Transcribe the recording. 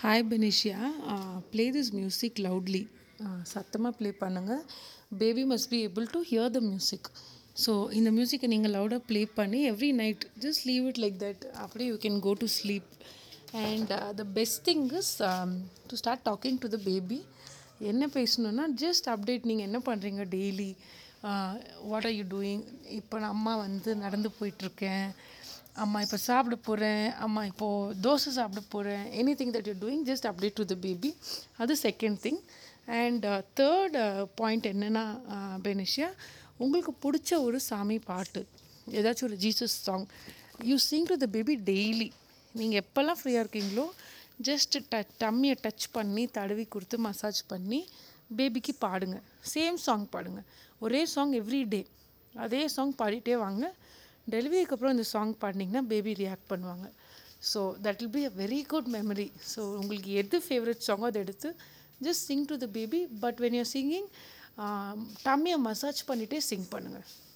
hi பெனிஷியா play this music loudly சத்தமாக play பண்ணுங்கள் baby must be able to hear the music so இந்த மியூசிக்கை நீங்கள் லவுடாக ப்ளே பண்ணி every night just leave it like that அப்படியே you can go to sleep and the best thing is to start talking to the baby என்ன பேசணுன்னா just update நீங்கள் என்ன பண்ணுறீங்க daily what are you doing இப்போ நான் அம்மா வந்து நடந்து போயிட்டுருக்கேன் அம்மா இப்போ சாப்பிட போகிறேன் அம்மா இப்போது தோசை சாப்பிட போகிறேன் anything that you doing just update to the baby அது second thing and third point என்னென்னா பெனிஷியா உங்களுக்கு பிடிச்ச ஒரு சாமி பாட்டு ஏதாச்சும் ஒரு Jesus song you sing to the baby daily நீங்கள் எப்போல்லாம் ஃப்ரீயாக இருக்கீங்களோ ஜஸ்ட் ட டம்மியை டச் பண்ணி தடவி கொடுத்து மசாஜ் பண்ணி பேபிக்கு பாடுங்க சேம் சாங் பாடுங்க ஒரே சாங் எவ்ரி டே அதே சாங் பாடிட்டே வாங்க டெலிவரிக்கு அப்புறம் இந்த சாங் பாடினீங்கன்னா பேபி ரியாக்ட் பண்ணுவாங்க so that will be a very good memory so உங்களுக்கு எது ஃபேவரட் சாங்கோ அதை எடுத்து just sing to the baby but when your singing டம்மியை மசாஜ் பண்ணிகிட்டே சிங் பண்ணுங்கள்